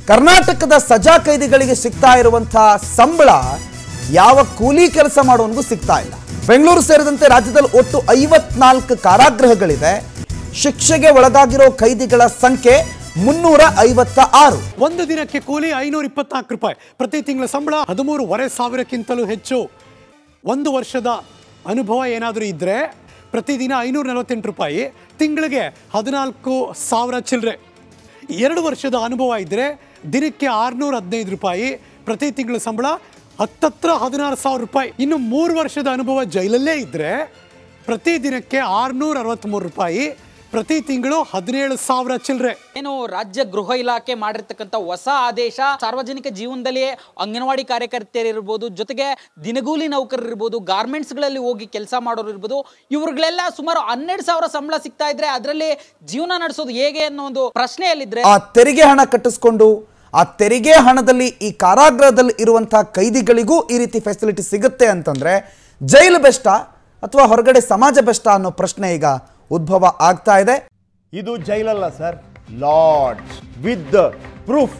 ಕರ್ನಾಟಕದ ಸಜಾ ಕೈದಿಗಳಿಗೆ ಸಿಗ್ತಾ ಇರುವಂತಹ ಸಂಬಳ ಯಾವ ಕೂಲಿ ಕೆಲಸ ಮಾಡೋನ್ಗೂ ಸಿಗ್ತಾ ಇಲ್ಲ ಬೆಂಗಳೂರು ಸೇರಿದಂತೆ ರಾಜ್ಯದಲ್ಲಿ ಒಟ್ಟು ಐವತ್ನಾಲ್ಕು ಕಾರಾಗೃಹಗಳಿದೆ ಶಿಕ್ಷೆಗೆ ಒಳಗಾಗಿರೋ ಕೈದಿಗಳ ಸಂಖ್ಯೆ ಮುನ್ನೂರ ಐವತ್ತ ಆರು ಒಂದು ದಿನಕ್ಕೆ ಕೂಲಿ ಐನೂರ ಇಪ್ಪತ್ನಾಲ್ಕು ರೂಪಾಯಿ ಪ್ರತಿ ತಿಂಗಳ ಸಂಬಳ ಹದಿಮೂರುವರೆ ಸಾವಿರಕ್ಕಿಂತಲೂ ಹೆಚ್ಚು ಒಂದು ವರ್ಷದ ಅನುಭವ ಏನಾದರೂ ಇದ್ದರೆ ಪ್ರತಿದಿನ ಐನೂರ ನಲವತ್ತೆಂಟು ರೂಪಾಯಿ ತಿಂಗಳಿಗೆ ಹದಿನಾಲ್ಕು ಸಾವಿರ ಚಿಲ್ಲರೆ ಎರಡು ವರ್ಷದ ಅನುಭವ ಇದ್ದರೆ ದಿನಕ್ಕೆ ಆರುನೂರ ಹದಿನೈದು ರೂಪಾಯಿ ಪ್ರತಿ ತಿಂಗಳ ಸಂಬಳ ಹತ್ತತ್ರ ಹದಿನಾರು ಸಾವಿರ ರೂಪಾಯಿ ಇನ್ನು ಮೂರು ವರ್ಷದ ಅನುಭವ ಜೈಲಲ್ಲೇ ಇದ್ದರೆ ಪ್ರತಿ ದಿನಕ್ಕೆ ಆರುನೂರ ಅರವತ್ತ್ಮೂರು ರೂಪಾಯಿ ಪ್ರತಿ ತಿಂಗಳು ಹದಿನೇಳು ಸಾವಿರ ಚಿಲ್ಲರೆ ಏನು ರಾಜ್ಯ ಗೃಹ ಇಲಾಖೆ ಮಾಡಿರ್ತಕ್ಕಂಥ ಹೊಸ ಆದೇಶ ಸಾರ್ವಜನಿಕ ಜೀವನದಲ್ಲಿ ಅಂಗನವಾಡಿ ಕಾರ್ಯಕರ್ತೆಯರಿರ್ಬೋದು ಜೊತೆಗೆ ದಿನಗೂಲಿ ನೌಕರರಿರ್ಬೋದು ಗಾರ್ಮೆಂಟ್ಸ್ಗಳಲ್ಲಿ ಹೋಗಿ ಕೆಲಸ ಮಾಡೋರು ಇರ್ಬೋದು ಇವ್ರಿಗಳೆಲ್ಲ ಸುಮಾರು ಹನ್ನೆರಡು ಸಾವಿರ ಸಂಬಳ ಸಿಗ್ತಾ ಇದ್ರೆ ಅದರಲ್ಲಿ ಜೀವನ ನಡೆಸೋದು ಹೇಗೆ ಅನ್ನೋ ಒಂದು ಪ್ರಶ್ನೆಯಲ್ಲಿದ್ರೆ ಆ ತೆರಿಗೆ ಹಣ ಕಟ್ಟಿಸ್ಕೊಂಡು ಆ ತೆರಿಗೆ ಹಣದಲ್ಲಿ ಈ ಕಾರಾಗೃಹದಲ್ಲಿ ಇರುವಂತಹ ಕೈದಿಗಳಿಗೂ ಈ ರೀತಿ ಫೆಸಿಲಿಟಿ ಸಿಗುತ್ತೆ ಅಂತಂದ್ರೆ ಜೈಲು ಬೆಸ್ಟಾ ಅಥವಾ ಹೊರಗಡೆ ಸಮಾಜ ಬೆಸ್ಟಾ ಅನ್ನೋ ಪ್ರಶ್ನೆ ಈಗ ಉದ್ಭವ ಆಗ್ತಾ ಇದೆ ಇದು ಜೈಲಲ್ಲ ಸರ್ ಲಾರ್ಡ್ ವಿತ್ ಪ್ರೂಫ್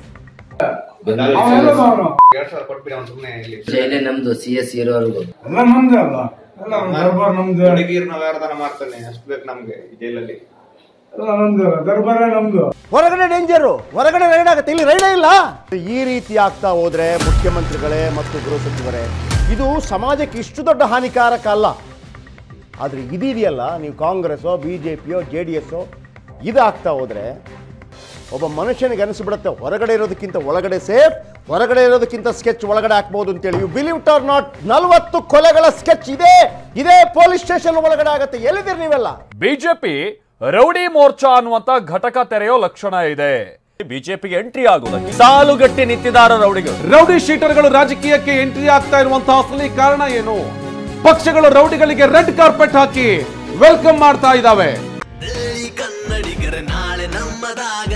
ಜೈಲೇ ನಮ್ದು ಸಿ ಎಸ್ ಇರೋವರೆಗೂ ಎಲ್ಲ ನಮ್ದೇ ಅಲ್ಲ ಎಲ್ಲ ದರ್ಬಾರ್ ನಮ್ದು ಹುಡುಗಿರ್ನ ವ್ಯವಹಾರ ಮಾಡ್ತಾನೆ ಅಷ್ಟು ಬೇಕು ನಮ್ಗೆ ಈ ಜೈಲಲ್ಲಿ ಎಲ್ಲ ನಮ್ದು ದರ್ಬಾರೇ ನಮ್ದು ಹೊರಗಡೆ ಡೇಂಜರು ಹೊರಗಡೆ ರೈಡ್ ಆಗುತ್ತೆ ಇಲ್ಲಿ ರೈಡೇ ಇಲ್ಲ ಈ ರೀತಿ ಆಗ್ತಾ ಹೋದ್ರೆ ಮುಖ್ಯಮಂತ್ರಿಗಳೇ ಮತ್ತು ಗೃಹ ಸಚಿವರೇ ಇದು ಸಮಾಜಕ್ಕೆ ಇಷ್ಟು ದೊಡ್ಡ ಹಾನಿಕಾರಕ ಅಲ್ಲ ಆದರೆ ಇದೆಯಲ್ಲ ನೀವು ಕಾಂಗ್ರೆಸ್ಸೋ ಬಿ ಜೆ ಪಿಯೋ ಜೆ ಡಿ ಎಸ್ಸೋ ಇದಾಗ್ತಾ ಹೋದ್ರೆ ಒಬ್ಬ ಮನುಷ್ಯನಿಗೆ ಅನಿಸ್ಬಿಡುತ್ತೆ ಹೊರಗಡೆ ಇರೋದಕ್ಕಿಂತ ಒಳಗಡೆ ಸೇಫ್ ಹೊರಗಡೆ ಇರೋದಕ್ಕಿಂತ ಸ್ಕೆಚ್ ಒಳಗಡೆ ಹಾಕ್ಬೋದು ಅಂತೇಳಿ ಯು ಬಿಲೀವ್ ಆರ್ ನಾಟ್ ನಲವತ್ತು ಕೊಲೆಗಳ ಸ್ಕೆಚ್ ಇದೆ ಇದೇ ಪೊಲೀಸ್ ಸ್ಟೇಷನ್ ಒಳಗಡೆ ಆಗುತ್ತೆ ಎಲ್ಲಿದ್ದೀರಿ ನೀವೆಲ್ಲ ಬಿಜೆಪಿ ರೌಡಿ ಮೋರ್ಚಾ ಅನ್ನುವಂತ ಘಟಕ ತೆರೆಯೋ ಲಕ್ಷಣ ಇದೆ ಬಿಜೆಪಿಗೆ ಎಂಟ್ರಿ ಆಗುವುದಕ್ಕೆ ಸಾಲುಗಟ್ಟಿ ನಿಂತಿದ್ದಾರೆ ರೌಡಿಗಳು ರೌಡಿ ಶೀಟರ್ಗಳು ರಾಜಕೀಯಕ್ಕೆ ಎಂಟ್ರಿ ಆಗ್ತಾ ಇರುವಂತಹ ಅಸಲಿ ಕಾರಣ ಏನು ಪಕ್ಷಗಳು ರೌಡಿಗಳಿಗೆ ರೆಡ್ ಕಾರ್ಪೆಟ್ ಹಾಕಿ ವೆಲ್ಕಮ್ ಮಾಡ್ತಾ ಇದ್ದಾವೆ ಕನ್ನಡಿಗರ ನಾಳೆ ನಮ್ಮದಾಗ